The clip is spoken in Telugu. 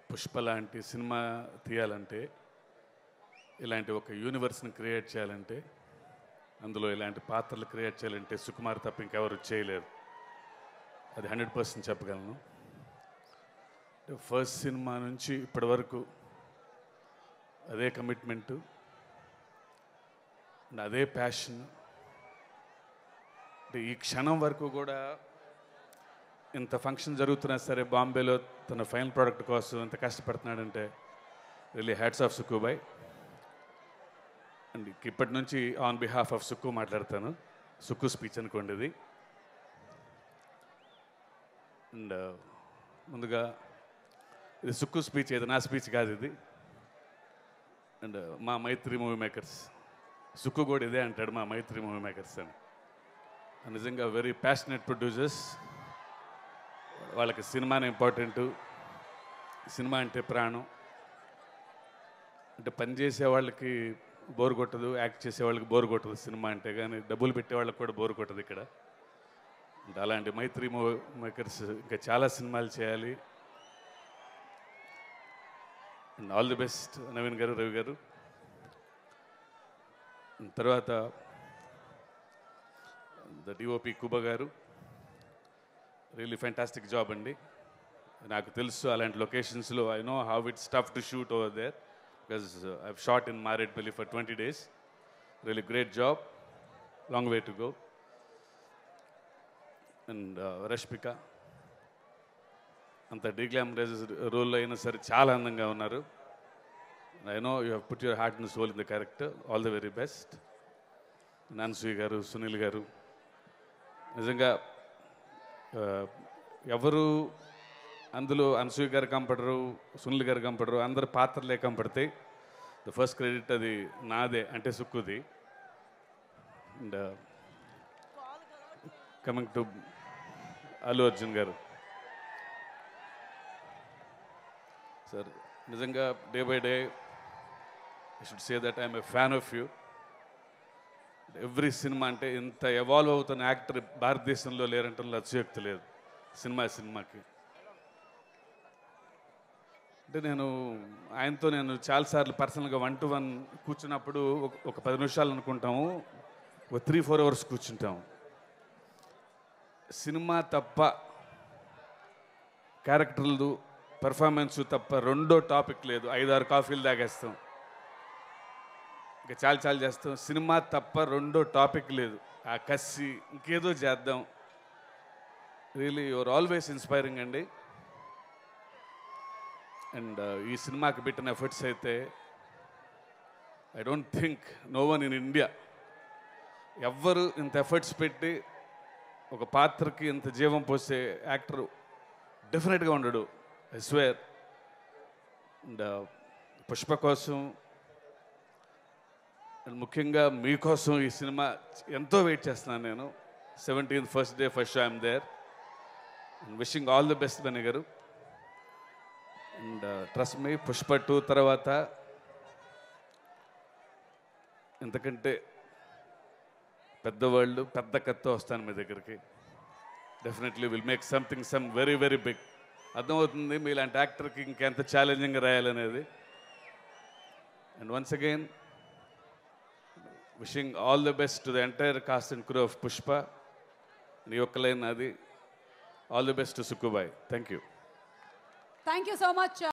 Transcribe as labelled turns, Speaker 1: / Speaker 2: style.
Speaker 1: పుష్ప లాంటి సినిమా తీయాలంటే ఇలాంటి ఒక యూనివర్స్ని క్రియేట్ చేయాలంటే అందులో ఇలాంటి పాత్రలు క్రియేట్ చేయాలంటే సుకుమార్ తప్ప ఇంకెవరు చేయలేరు అది హండ్రెడ్ పర్సెంట్ చెప్పగలను ఫస్ట్ సినిమా నుంచి ఇప్పటి వరకు అదే కమిట్మెంటు అండ్ అదే ప్యాషన్ అంటే ఈ క్షణం వరకు కూడా ఇంత ఫంక్షన్ జరుగుతున్నా సరే బాంబేలో తన ఫైనల్ ప్రోడక్ట్ కోసం ఎంత కష్టపడుతున్నాడంటే రియలీ హ్యాట్స్ ఆఫ్ సుక్కుబాయ్ అండ్ ఇప్పటి నుంచి ఆన్ బిహాఫ్ ఆఫ్ సుక్కు మాట్లాడతాను సుక్కు స్పీచ్ అనుకోండి ఇది అండ్ ముందుగా ఇది సుక్కు స్పీచ్ ఇది నా స్పీచ్ కాదు ఇది అండ్ మా మైత్రి మూవీ మేకర్స్ సుక్కు కూడా ఇదే అంటాడు మా మైత్రి మూవీ మేకర్స్ అని నిజంగా వెరీ ప్యాషనెట్ ప్రొడ్యూసర్స్ వాళ్ళకి సినిమానే ఇంపార్టెంట్ సినిమా అంటే ప్రాణం అంటే పని చేసే వాళ్ళకి బోర్ కొట్టదు యాక్ట్ చేసే వాళ్ళకి బోర్ కొట్టదు సినిమా అంటే కానీ డబ్బులు పెట్టే వాళ్ళకి కూడా బోర్ కొట్టదు ఇక్కడ అంటే అలాంటి మైత్రి మూవీ మేకర్స్ ఇంకా చాలా సినిమాలు చేయాలి and all the best Naveen garu Ravi గారు తర్వాత ద డిఓపి కుబ గారు రియలీ ఫ్యాంటాస్టిక్ జాబ్ అండి నాకు తెలుసు అలాంటి లొకేషన్స్లో ఐ నో హౌ ఇట్ స్టఫ్ to shoot over there because I shot in Maredpally for twenty days really great job long way to go and Rashmika అంత డీగ్లామరైజ్ రోల్ అయినా సరే చాలా అందంగా ఉన్నారు I know you have put your heart in soul in the character all the very best నాన్సూయి గారు సునీల్ గారు నిజంగా ఆ, ఎవరు అందులో అనసూయ గారు కంపడరు సునీల్ గారు కంపడరు అందరు పాత్రలే కంపడతాయి ద ఫస్ట్ క్రెడిట్ అది నాదే అంటే సుక్కుది and coming to Allu Arjun garu sir నిజంగా day by day I should say that I'm a fan of you every సినిమా అంటే ఇంత ఎవాల్వ్ అవుతున్న యాక్టర్ భారతదేశంలో లేరంటే అతిశయోక్తి లేదు సినిమా సినిమాకి అంటే నేను ఆయనతో నేను చాలాసార్లు పర్సనల్గా వన్ టు వన్ కూర్చున్నప్పుడు ఒక- ఒక పది నిమిషాలు అనుకుంటాము ఒక త్రీ ఫోర్ అవర్స్ కూర్చుంటాము సినిమా తప్ప క్యారెక్టర్లు పెర్ఫార్మెన్స్ తప్ప రెండో టాపిక్ లేదు ఐదారు కాఫీలు తాగేస్తాం ఇంకా చాలా చాలా చేస్తాం సినిమా తప్ప రెండో టాపిక్ లేదు ఆ కసి ఇంకేదో చేద్దాం రియలీ యువర్ ఆల్వేస్ ఇన్స్పైరింగ్ అండి అండ్ ఈ సినిమాకి పెట్టిన ఎఫర్ట్స్ అయితే I don't think no one in India ఎవ్వరు ఇంత ఎఫర్ట్స్ పెట్టి ఒక పాత్రకి ఇంత జీవం పోసే యాక్టర్ డెఫినెట్గా ఉండడు ఐ స్వేర్ అండ్ పుష్ప కోసం అండ్ ముఖ్యంగా మీకోసం ఈ సినిమా ఎంతో వెయిట్ చేస్తున్నాను నేను seventeenth first day first show I'm there and wishing all the best Bunny garu and trust me Pushpa two తర్వాత ఎంతకంటే పెద్దవాళ్ళు పెద్ద కత్తో వస్తాను మీ దగ్గరికి definitely will make something some very very big అర్థమవుతుంది మీలాంటి యాక్టర్కి ఇంకెంత ఛాలెంజింగ్ రాయాలనేది and once again wishing all the best to the entire cast and crew of Pushpa నీ ఒక్క లైన్ అది all the best to Sukku bhai thank you
Speaker 2: thank you so much